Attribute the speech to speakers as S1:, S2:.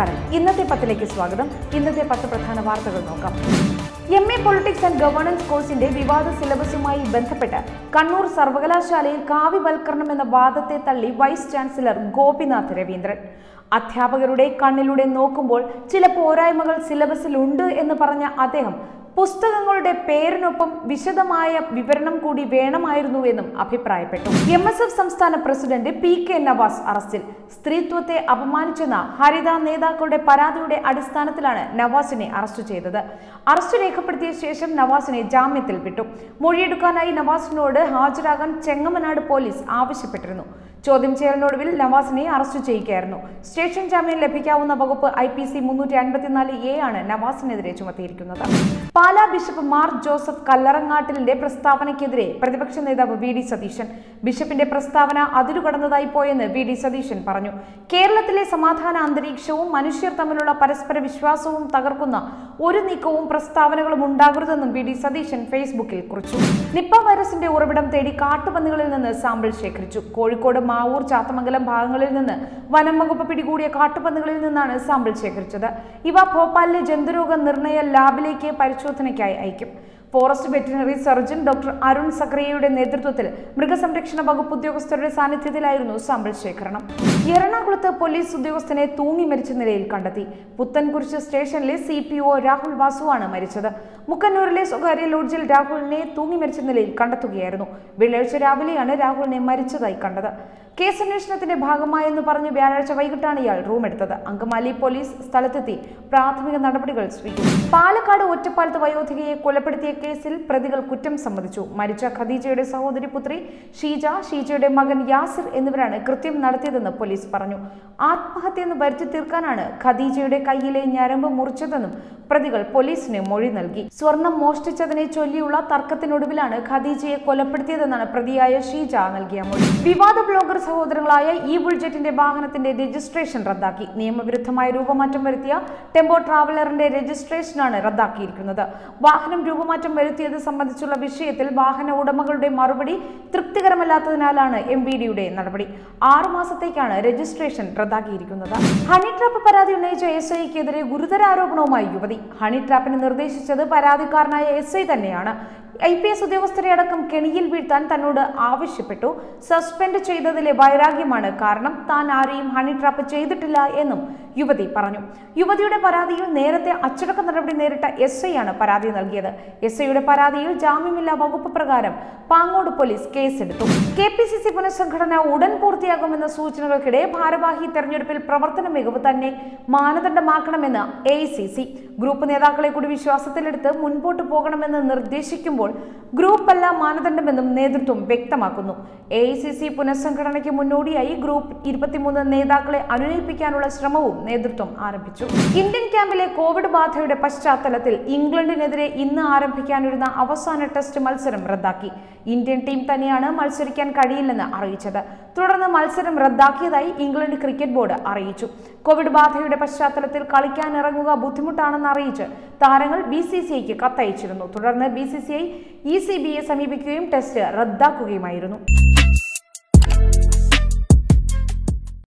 S1: നമസ്കാരം ഇന്നത്തെ പത്തിലേക്ക് സ്വാഗതം ഇന്നത്തെ പത്ത് പ്രധാന വാർത്തകൾ നോക്കാം M A politics and governance കോഴ്സിന്റെ വിവാദ സിലബസുമായി ബന്ധപ്പെട്ട് കണ്ണൂർ സർവകലാശാലയിൽ കാവ്യവൽക്കരണം എന്ന വാദത്തെ തള്ളി വൈസ് ചാൻസലർ ഗോപിനാഥ് രവീന്ദ്രൻ അധ്യാപകരുടെ കണ്ണിലൂടെ നോക്കുമ്പോൾ ചില പോരായ്മകൾ സിലബസിലുണ്ട് എന്ന് പറഞ്ഞ അദ്ദേഹം പുസ്തകങ്ങളുടെ പേരിനൊപ്പം വിശദമായ വിവരണം കൂടി വേണമായിരുന്നുവെന്നും അഭിപ്രായപ്പെട്ടു എം എസ് എഫ് സംസ്ഥാന പ്രസിഡന്റ് പി കെ നവാസ് അറസ്റ്റിൽ സ്ത്രീത്വത്തെ അപമാനിച്ചെന്ന ഹരിത നേതാക്കളുടെ പരാതിയുടെ അടിസ്ഥാനത്തിലാണ് നവാസിനെ അറസ്റ്റ് ചെയ്തത് അറസ്റ്റ് രേഖപ്പെടുത്തിയ ശേഷം നവാസിനെ ജാമ്യത്തിൽ വിട്ടു മൊഴിയെടുക്കാനായി നവാസിനോട് ഹാജരാകാൻ ചെങ്ങമനാട് പോലീസ് ആവശ്യപ്പെട്ടിരുന്നു ചോദ്യം ചെയ്യലിനൊടുവിൽ നവാസിനെ അറസ്റ്റ് ചെയ്യുകയായിരുന്നു സ്റ്റേഷൻ ജാമ്യം ലഭിക്കാവുന്ന വകുപ്പ് ഐ പി സി മുന്നൂറ്റി അൻപത്തിനാല് എ ആണ് നവാസിനെതിരെ ചുമത്തിയിരിക്കുന്നത് പാലാ ബിഷപ്പ് മാർ ജോസഫ് കല്ലറങ്ങാട്ടിലിന്റെ പ്രസ്താവനയ്ക്കെതിരെ പ്രതിപക്ഷ നേതാവ് വി ഡി സതീശൻ ബിഷപ്പിന്റെ പ്രസ്താവന അതിരുകടന്നതായി പോയെന്ന് വി ഡി സതീശൻ പറഞ്ഞു കേരളത്തിലെ സമാധാന അന്തരീക്ഷവും മനുഷ്യർ തമ്മിലുള്ള പരസ്പര വിശ്വാസവും തകർക്കുന്ന ഒരു നീക്കവും പ്രസ്താവനകളും ഉണ്ടാകരുതെന്നും വി ഡി സതീശൻ ഫേസ്ബുക്കിൽ കുറിച്ചു നിപ്പ വൈറസിന്റെ ഉറവിടം തേടി കാട്ടുപന്നികളിൽ നിന്ന് സാമ്പിൾ ശേഖരിച്ചു കോഴിക്കോട് മാവൂർ ചാത്തമംഗലം ഭാഗങ്ങളിൽ നിന്ന് വനം വകുപ്പ് പിടികൂടിയ കാട്ടുപന്നികളിൽ നിന്നാണ് സാമ്പിൾ ശേഖരിച്ചത് ഇവ ഭോപ്പാലിലെ ജന്തുരോഗ നിർണയ ലാബിലേക്ക് പരിശോധനയ്ക്കായി അയക്കും forest veterinary surgeon doctor Arun സക്രിയയുടെ നേതൃത്വത്തിൽ മൃഗസംരക്ഷണ വകുപ്പ് ഉദ്യോഗസ്ഥരുടെ സാന്നിധ്യത്തിലായിരുന്നു സാമ്പിൾ ശേഖരണം എറണാകുളത്ത് പോലീസ് ഉദ്യോഗസ്ഥനെ തൂങ്ങി മരിച്ച നിലയിൽ കണ്ടെത്തി പുത്തൻകുരിശ് സ്റ്റേഷനിലെ സി പി ഒ രാഹുൽ വാസുവാണ് മരിച്ചത് മുക്കന്നൂരിലെ സ്വകാര്യ ലോഡ്ജിൽ രാഹുലിനെ തൂങ്ങി മരിച്ച നിലയിൽ കണ്ടെത്തുകയായിരുന്നു വെള്ളിയാഴ്ച രാവിലെയാണ് രാഹുലിനെ മരിച്ചതായി കണ്ടത് കേസ് അന്വേഷണത്തിന്റെ ഭാഗമായെന്ന് പറഞ്ഞ് വ്യാഴാഴ്ച വൈകിട്ടാണ് ഇയാൾ റൂം എടുത്തത് അങ്കമാലി പോലീസ് സ്ഥലത്തെത്തി പ്രാഥമിക നടപടികൾ സ്വീകരിച്ചു പാലക്കാട് ഒറ്റപ്പാലത്ത് വയോധികയെ കൊലപ്പെടുത്തിയ കേസിൽ പ്രതികൾ കുറ്റം സമ്മതിച്ചു മരിച്ച ഖദീജയുടെ സഹോദരി പുത്രി ഷീജ ഷീജയുടെ മകൻ യാസിർ എന്നിവരാണ് കൃത്യം നടത്തിയതെന്ന് പോലീസ് പറഞ്ഞു ആത്മഹത്യയെന്ന് വരുത്തി തീർക്കാനാണ് ഖദീജയുടെ കയ്യിലെ ഞരമ്പ് മുറിച്ചതെന്നും പ്രതികൾ പോലീസിന് മൊഴി നൽകി സ്വർണം മോഷ്ടിച്ചതിനെ ചൊല്ലിയുള്ള തർക്കത്തിനൊടുവിലാണ് ഖദീജയെ കൊലപ്പെടുത്തിയതെന്നാണ് പ്രതിയായ ഷീജ നൽകിയ മൊഴി വിവാദ ബ്ലോഗർ സഹോദരങ്ങളായ ഈ ബുൾജറ്റിന്റെ വാഹനത്തിന്റെ രജിസ്ട്രേഷൻ റദ്ദാക്കി നിയമവിരുദ്ധമായ രൂപമാറ്റം വരുത്തിയ ടെമ്പോ ട്രാവലറിന്റെ രജിസ്ട്രേഷനാണ് റദ്ദാക്കിയിരിക്കുന്നത് വാഹനം രൂപമാറ്റം വരുത്തിയത് സംബന്ധിച്ചുള്ള വിഷയത്തിൽ വാഹന ഉടമകളുടെ മറുപടി തൃപ്തികരമല്ലാത്തതിനാലാണ് എം വി ഡിയുടെ നടപടി ആറു മാസത്തേക്കാണ് രജിസ്ട്രേഷൻ റദ്ദാക്കിയിരിക്കുന്നത് ഹണി ട്രാപ്പ് പരാതി ഉന്നയിച്ച എസ് ഐക്കെതിരെ ഗുരുതര ആരോപണവുമായി യുവതി ഹണി ട്രാപ്പിന് നിർദ്ദേശിച്ചത് പരാതിക്കാരനായ എസ് ഐ തന്നെയാണ് ഐ പി എസ് ഉദ്യോഗസ്ഥരെ അടക്കം കെണിയിൽ വീഴ്ത്താൻ തന്നോട് ആവശ്യപ്പെട്ടു സസ്പെൻഡ് ചെയ്തതിലെ വൈരാഗ്യമാണ് കാരണം താൻ ആരെയും ഹണി ട്രാപ്പ് ചെയ്തിട്ടില്ല എന്നും യുവതി പറഞ്ഞു യുവതിയുടെ പരാതിയിൽ നേരത്തെ അച്ചടക്ക നടപടി നേരിട്ട എസ് ഐ ആണ് പരാതി നൽകിയത് എസ് ഐയുടെ പരാതിയിൽ ജാമ്യമില്ലാ വകുപ്പ് പ്രകാരം പാങ്ങോട് പോലീസ് കേസെടുത്തു കെ പി സി സി പുനഃസംഘടന ഉടൻ പൂർത്തിയാകുമെന്ന സൂചനകൾക്കിടെ ഭാരവാഹി തെരഞ്ഞെടുപ്പിൽ പ്രവർത്തന മികവ് തന്നെ മാനദണ്ഡമാക്കണമെന്ന് എ ഗ്രൂപ്പ് നേതാക്കളെ കൂടി വിശ്വാസത്തിലെടുത്ത് മുൻപോട്ട് പോകണമെന്ന് നിർദ്ദേശിക്കുമ്പോൾ ഗ്രൂപ്പ് അല്ല മാനദണ്ഡമെന്നും നേതൃത്വം വ്യക്തമാക്കുന്നു എ ഐ സി സി പുനഃസംഘടനയ്ക്ക് മുന്നോടിയായി ഗ്രൂപ്പ് ഇരുപത്തിമൂന്ന് നേതാക്കളെ അനുനയിപ്പിക്കാനുള്ള ശ്രമവും നേതൃത്വം ആരംഭിച്ചു ഇന്ത്യൻ ക്യാമ്പിലെ കോവിഡ് ബാധയുടെ പശ്ചാത്തലത്തിൽ ഇംഗ്ലണ്ടിനെതിരെ ഇന്ന് ആരംഭിക്കാനിരുന്ന അവസാന ടെസ്റ്റ് മത്സരം റദ്ദാക്കി ഇന്ത്യൻ ടീം തന്നെയാണ് മത്സരിക്കാൻ കഴിയില്ലെന്ന് അറിയിച്ചത് തുടർന്ന് മത്സരം റദ്ദാക്കിയതായി ഇംഗ്ലണ്ട് ക്രിക്കറ്റ് ബോർഡ് അറിയിച്ചു കോവിഡ് ബാധയുടെ പശ്ചാത്തലത്തിൽ കളിക്കാനിറങ്ങുക ബുദ്ധിമുട്ടാണെന്ന് അറിയിച്ച് താരങ്ങൾ ബി സി സി ഐക്ക് കത്തയച്ചിരുന്നു തുടർന്ന് B C C I E C ബിയെ സമീപിക്കുകയും ടെസ്റ്റ് റദ്ദാക്കുകയുമായിരുന്നു